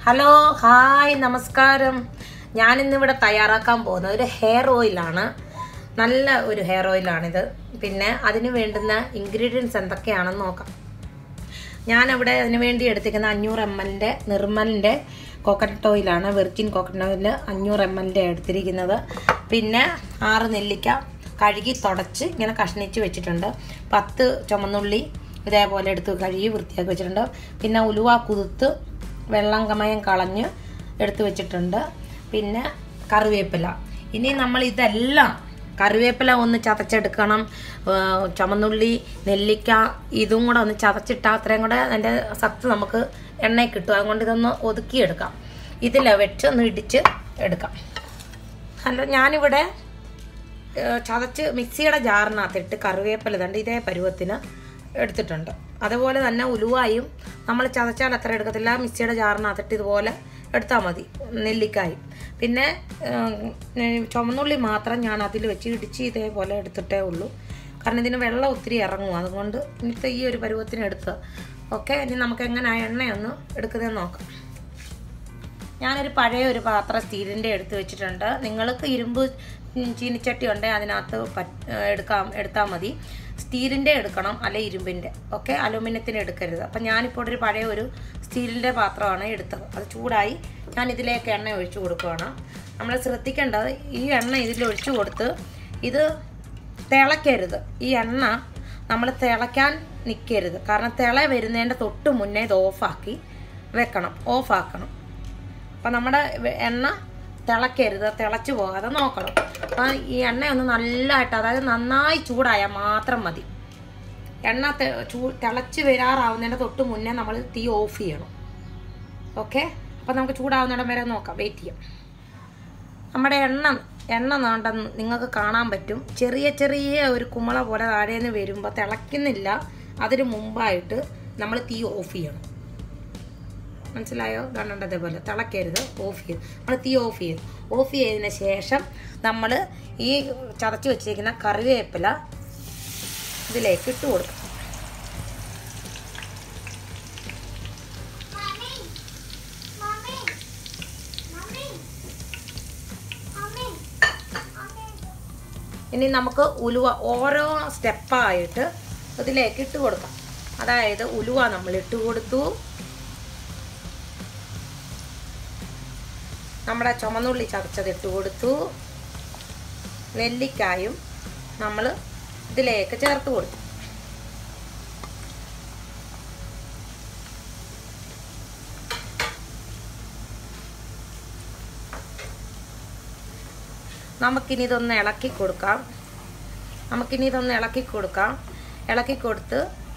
hello hi നമസ്കാരം ഞാനിന്നിവിടെ തയ്യാറാക്കാൻ പോകുന്നത് ഒരു ഹെയർ ഓയിലാണ് നല്ല ഒരു ഹെയർ ഓയിലാണിത് പിന്നെ അതിന് വേണ്ടുന്ന ഇൻഗ്രീഡിയൻസ് എന്തൊക്കെയാണെന്ന് നോക്കാം ഞാനിവിടെ അതിന് വേണ്ടി എടുത്തിരിക്കുന്ന അഞ്ഞൂറ് എം എല്ലിൻ്റെ നിർമ്മലിൻ്റെ കോക്കനട്ട് ഓയിലാണ് വെർജിൻ കോക്കനട്ട് ഓയിൽ അഞ്ഞൂറ് എം എല്ലിൻ്റെ എടുത്തിരിക്കുന്നത് പിന്നെ ആറ് നെല്ലിക്ക കഴുകി തുടച്ച് ഇങ്ങനെ കഷ്ണിച്ച് വെച്ചിട്ടുണ്ട് പത്ത് ചുമന്നുള്ളി ഇതേപോലെ എടുത്ത് കഴുകി വൃത്തിയാക്കി വെച്ചിട്ടുണ്ട് പിന്നെ ഉലുവ കുതിർത്ത് വെള്ളം കമയം കളഞ്ഞ് എടുത്ത് വെച്ചിട്ടുണ്ട് പിന്നെ കറിവേപ്പില ഇനി നമ്മൾ ഇതെല്ലാം കറിവേപ്പില ഒന്ന് ചതച്ചെടുക്കണം ആ, ചുമന്നുള്ളി നെല്ലിക്ക ഇതും കൂടെ ഒന്ന് ചതച്ചിട്ടാൽ അത്രയും കൂടെ അതിൻ്റെ സത്ത് നമുക്ക് എണ്ണയിൽ കിട്ടും അതുകൊണ്ട് ഇതൊന്ന് ഒതുക്കിയെടുക്കാം ഇതിൽ വെച്ച് ഒന്ന് ഇടിച്ച് എടുക്കാം ഹലോ ഞാനിവിടെ ഏ, ചതച്ച് മിക്സിയുടെ ജാറിനകത്തിട്ട് കറിവേപ്പില തണ്ട് ഇതേ പരുവത്തിന് എടുത്തിട്ടുണ്ട് അതുപോലെ തന്നെ ഉലുവായും നമ്മൾ ചതച്ചാൽ അത്ര എടുക്കത്തില്ല മിക്സിയുടെ ജാറിനകത്തിട്ട് ഇതുപോലെ എടുത്താൽ മതി നെല്ലിക്കായും പിന്നെ ഏം, ഏ, ചുമന്നുള്ളി മാത്രം ഞാൻ അതിൽ വെച്ച് ഇടിച്ച് ഇതേപോലെ എടുത്തിട്ടേ ഉള്ളൂ കാരണം ഇതിന് വെള്ളം ഒത്തിരി ഇറങ്ങും അതുകൊണ്ട് ഇന്നത്തെ ഈ ഒരു പരുവത്തിന് എടുത്ത് ഓക്കെ ഇനി നമുക്ക് എങ്ങനെ ആ എണ്ണയൊന്ന് എടുക്കുന്നതെന്ന് നോക്കാം ഞാനൊരു പഴയ ഒരു പാത്രം സ്റ്റീലിൻ്റെ എടുത്ത് വെച്ചിട്ടുണ്ട് നിങ്ങൾക്ക് ഇരുമ്പ് ഉം, ചീനിച്ചട്ടി ഉണ്ടെങ്കിൽ അതിനകത്ത് പറ്റ് എടുക്കാം എടുത്താൽ മതി സ്റ്റീലിൻ്റെ എടുക്കണം അല്ലെ ഇരുമ്പിൻ്റെ ഓക്കെ അലുമിനിയത്തിന് എടുക്കരുത് അപ്പം ഞാനിപ്പോൾ ഒരു പഴയ ഒരു സ്റ്റീലിൻ്റെ പാത്രമാണ് എടുത്തത് അത് ചൂടായി ഞാൻ ഇതിലേക്ക് എണ്ണ ഒഴിച്ചു കൊടുക്കുകയാണ് നമ്മൾ ശ്രദ്ധിക്കേണ്ടത് ഈ എണ്ണ ഇതിൽ ഒഴിച്ചു കൊടുത്ത് ഇത് തിളയ്ക്കരുത് ഈ എണ്ണ നമ്മൾ തിളയ്ക്കാൻ നിൽക്കരുത് കാരണം തിള വരുന്നതിൻ്റെ തൊട്ട് മുന്നേ ഇത് ഓഫാക്കി വെക്കണം ഓഫാക്കണം അപ്പം നമ്മുടെ വെ- എണ്ണ തിളക്കരുത് തിളച്ചു പോകാതെ നോക്കണം അപ്പം ഈ എണ്ണ ഒന്ന് നല്ലതായിട്ട് അതായത് നന്നായി ചൂടായാൽ മാത്രം മതി എണ്ണ തെ- ചൂ തിളച്ച് വരാറാവുന്നതിൻ്റെ തൊട്ട് മുന്നേ നമ്മൾ തീ ഓഫ് ചെയ്യണം ഓക്കെ അപ്പം നമുക്ക് ചൂടാവുന്നിടം വരെ നോക്കാം വെയിറ്റ് ചെയ്യാം നമ്മുടെ എണ്ണ എണ്ണ നാണ്ട നിങ്ങൾക്ക് കാണാൻ പറ്റും ചെറിയ ചെറിയ ഒരു കുമള പോലെ താഴേന്ന് വരുമ്പോൾ തിളയ്ക്കുന്നില്ല അതിന് മുമ്പായിട്ട് നമ്മൾ തീ ഓഫ് ചെയ്യണം മനസ്സിലായോ കണ്ടത് അതേപോലെ തിളക്കരുത് ഓഫ് ചെയ്ത് നമ്മൾ തീ ഓഫ് ചെയ്തു ഓഫ് ചെയ്തതിന് ശേഷം നമ്മൾ ഈ ചതച്ച് വെച്ചിരിക്കുന്ന കറിവേപ്പില ഇതിലേക്ക് ഇട്ട് കൊടുക്കും ഇനി നമുക്ക് ഉലുവ ഓരോ സ്റ്റെപ്പായിട്ട് ഇതിലേക്ക് ഇട്ട് കൊടുക്കാം അതായത് ഉലുവ നമ്മൾ ഇട്ട് കൊടുത്തു നമ്മുടെ ചുമന്നുള്ളി ചതച്ചത് ഇട്ട് കൊടുത്തു നെല്ലിക്കായും നമ്മൾ ഇതിലേക്ക് ചേർത്ത് കൊടുത്തു നമുക്കിനി ഇതൊന്ന് ഇളക്കി കൊടുക്കാം നമുക്കിനി ഇതൊന്ന് ഇളക്കി കൊടുക്കാം ഇളക്കി കൊടുത്ത്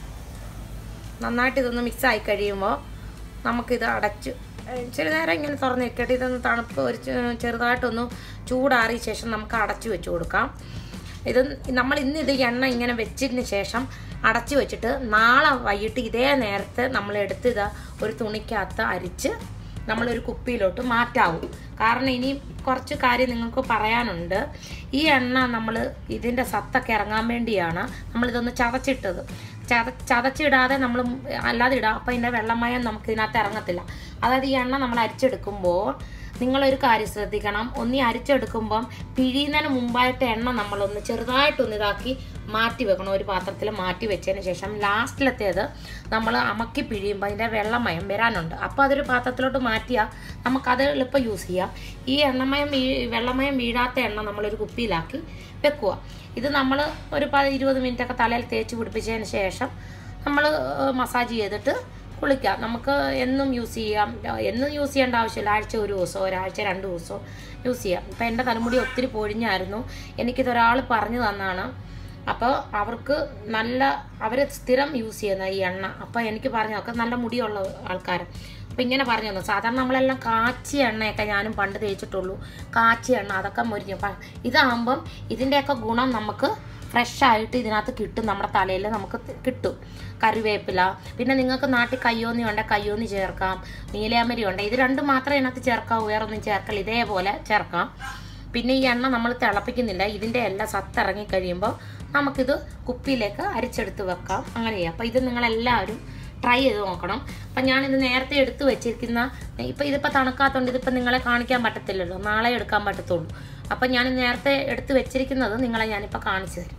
നന്നായിട്ട് ഇതൊന്ന് മിക്സ് ആയി കഴിയുമ്പോൾ നമുക്കിത് അടച്ച് ഇച്ചിരി നേരം ഇങ്ങനെ തുറന്ന് വെക്കട്ടെ ഇതൊന്ന് തണുപ്പ് ഒരു ചെ- ചെറുതായിട്ടൊന്ന് ചൂടാറിയ ശേഷം നമുക്ക് അടച്ചു വെച്ച് കൊടുക്കാം ഇത് നമ്മൾ ഇന്ന് ഇത് എണ്ണ ഇങ്ങനെ വെച്ചതിന് ശേഷം അടച്ചു വെച്ചിട്ട് നാളെ വൈകിട്ട് ഇതേ നേരത്തെ നമ്മൾ എടുത്ത് ഇതാ ഒരു തുണിക്കകത്ത് അരിച്ച് നമ്മളൊരു കുപ്പിയിലോട്ട് മാറ്റാവും കാരണം ഇനി കുറച്ച് കാര്യം നിങ്ങൾക്ക് പറയാനുണ്ട് ഈ എണ്ണ നമ്മൾ ഇതിൻ്റെ സത്തൊക്കെ ഇറങ്ങാൻ വേണ്ടിയാണ് നമ്മളിതൊന്ന് ചതച്ചിട്ടത് ചത ചതച്ചിടാതെ നമ്മൾ അല്ലാതെ ഇടാം അപ്പോൾ ഇതിൻ്റെ വെള്ളമയം നമുക്ക് ഇതിനകത്ത് ഇറങ്ങത്തില്ല അതായത് ഈ എണ്ണ നമ്മൾ അരിച്ചെടുക്കുമ്പോൾ നിങ്ങളൊരു കാര്യം ശ്രദ്ധിക്കണം ഒന്നി അരിച്ചെടുക്കുമ്പം പിഴിയുന്നതിന് മുമ്പായിട്ട് എണ്ണ നമ്മളൊന്ന് ചെറുതായിട്ടൊന്ന് ഇതാക്കി മാറ്റി വെക്കണം ഒരു പാത്രത്തിൽ മാറ്റി വെച്ചതിന് ശേഷം ലാസ്റ്റിലത്തേത് നമ്മൾ അമക്കി പിഴിയുമ്പോൾ അതിൻ്റെ വെള്ളമയം വരാനുണ്ട് അപ്പോൾ അതൊരു പാത്രത്തിലോട്ട് മാറ്റിയാൽ നമുക്കത് എളുപ്പം യൂസ് ചെയ്യാം ഈ എണ്ണമയം വീ വെള്ളമയം വീഴാത്ത എണ്ണ നമ്മളൊരു കുപ്പിയിലാക്കി വെക്കുക ഇത് നമ്മൾ ഒരു പ ഇരുപത് മിനിറ്റൊക്കെ തലയിൽ തേച്ച് പിടിപ്പിച്ചതിന് ശേഷം നമ്മൾ മസാജ് ചെയ്തിട്ട് കുളിക്കാം നമുക്ക് എന്നും യൂസ് ചെയ്യാം എന്നും യൂസ് ചെയ്യേണ്ട ആവശ്യമില്ല ആഴ്ച ഒരു ദിവസമോ ഒരാഴ്ച രണ്ട് ദിവസമോ യൂസ് ചെയ്യാം ഇപ്പം എൻ്റെ തലമുടി ഒത്തിരി പൊഴിഞ്ഞായിരുന്നു എനിക്കിതൊരാൾ പറഞ്ഞു തന്നാണ് അപ്പോൾ അവർക്ക് നല്ല അവർ സ്ഥിരം യൂസ് ചെയ്യുന്ന ഈ എണ്ണ അപ്പോൾ എനിക്ക് പറഞ്ഞു ഒക്കെ നല്ല മുടിയുള്ള ആൾക്കാർ അപ്പോൾ ഇങ്ങനെ പറഞ്ഞു തന്നു സാധാരണ നമ്മളെല്ലാം കാച്ചിയ എണ്ണയൊക്കെ ഞാനും പണ്ട് തേച്ചിട്ടുള്ളൂ കാച്ചിയ എണ്ണ അതൊക്കെ മുരിഞ്ഞു അപ്പം ഇതാകുമ്പം ഇതിൻ്റെയൊക്കെ ഗുണം നമുക്ക് ഫ്രഷ് ആയിട്ട് ഇതിനകത്ത് കിട്ടും നമ്മുടെ തലയിൽ നമുക്ക് തി- കിട്ടും കറിവേപ്പില പിന്നെ നിങ്ങൾക്ക് നാട്ടിൽ കയ്യോന്നി ഉണ്ടെങ്കിൽ കയ്യോന്നി ചേർക്കാം നീലയാമരി ഉണ്ട് ഇത് രണ്ടും മാത്രമേ ഇതിനകത്ത് ചേർക്കാവൂ വേറെ ഒന്നും ചേർക്കല്ല ഇതേപോലെ ചേർക്കാം പിന്നെ ഈ എണ്ണ നമ്മൾ തിളപ്പിക്കുന്നില്ല ഇതിൻ്റെ എല്ലാം സത്തിറങ്ങി കഴിയുമ്പോൾ നമുക്കിത് കുപ്പിയിലേക്ക് അരിച്ചെടുത്ത് വെക്കാം അങ്ങനെ ചെയ്യാം അപ്പോൾ ഇത് നിങ്ങളെല്ലാവരും ട്രൈ ചെയ്ത് നോക്കണം അപ്പം ഞാനിത് നേരത്തെ എടുത്ത് വെച്ചിരിക്കുന്ന ഇപ്പം ഇതിപ്പോൾ തണുക്കാത്തതുകൊണ്ട് ഇതിപ്പോൾ നിങ്ങളെ കാണിക്കാൻ പറ്റത്തില്ലല്ലോ നാളെ എടുക്കാൻ പറ്റത്തുള്ളൂ അപ്പം ഞാൻ നേരത്തെ എടുത്ത് വെച്ചിരിക്കുന്നത് നിങ്ങളെ ഞാനിപ്പോൾ കാണിച്ചു തരും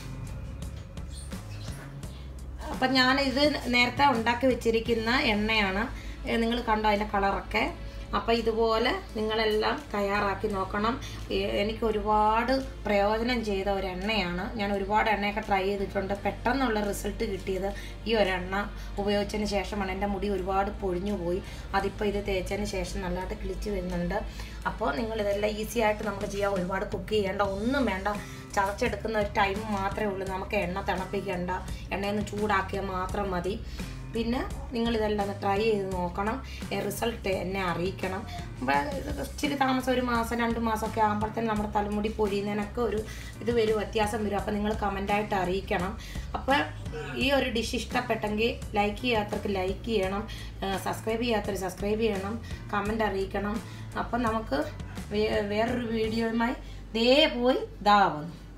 അപ്പം ഞാനിത് നേരത്തെ ഉണ്ടാക്കി വെച്ചിരിക്കുന്ന എണ്ണയാണ് നിങ്ങൾ കണ്ടോ അതിൻ്റെ കളറൊക്കെ അപ്പം ഇതുപോലെ നിങ്ങളെല്ലാം തയ്യാറാക്കി നോക്കണം ഏ- എനിക്ക് ഒരുപാട് പ്രയോജനം ചെയ്ത ഒരു എണ്ണയാണ് ഞാൻ ഒരുപാട് എണ്ണയൊക്കെ ട്രൈ ചെയ്തിട്ടുണ്ട് പെട്ടെന്നുള്ള റിസൾട്ട് കിട്ടിയത് ഈ ഒരു എണ്ണ ഉപയോഗിച്ചതിന് ശേഷമാണ് എൻ്റെ മുടി ഒരുപാട് പൊഴിഞ്ഞു പോയി അതിപ്പോൾ ഇത് തേച്ചതിന് ശേഷം നല്ലതായിട്ട് കിളിച്ച് വരുന്നുണ്ട് അപ്പോൾ നിങ്ങളിതെല്ലാം ഈസി ആയിട്ട് നമുക്ക് ചെയ്യാം ഒരുപാട് കുക്ക് ചെയ്യേണ്ട ഒന്നും വേണ്ട ചതച്ചെടുക്കുന്ന ഒരു ടൈം മാത്രമേ ഉള്ളൂ നമുക്ക് എണ്ണ തിളപ്പിക്കേണ്ട എണ്ണയൊന്ന് ചൂടാക്കിയാൽ മാത്രം മതി പിന്നെ നിങ്ങളിതെല്ലാം ഒന്ന് ട്രൈ ചെയ്ത് നോക്കണം റിസൾട്ട് എന്നെ അറിയിക്കണം അപ്പോൾ ഇത് ഇച്ചിരി താമസം ഒരു മാസം രണ്ട് മാസമൊക്കെ ആകുമ്പോഴത്തേനും നമ്മുടെ തലമുടി പൊഴിയുന്നതിനൊക്കെ ഒരു ഇത് വരും വ്യത്യാസം വരും അപ്പോൾ നിങ്ങൾ കമൻ്റായിട്ട് അറിയിക്കണം അപ്പോൾ ഈ ഒരു ഡിഷ് ഇഷ്ടപ്പെട്ടെങ്കിൽ ലൈക്ക് ചെയ്യാത്തവർക്ക് ലൈക്ക് ചെയ്യണം സബ്സ്ക്രൈബ് ചെയ്യാത്തവർ സബ്സ്ക്രൈബ് ചെയ്യണം കമൻ്റ് അറിയിക്കണം അപ്പം നമുക്ക് വേ- വേറൊരു വീഡിയോയുമായി ദേ പോയി ദാ വന്നു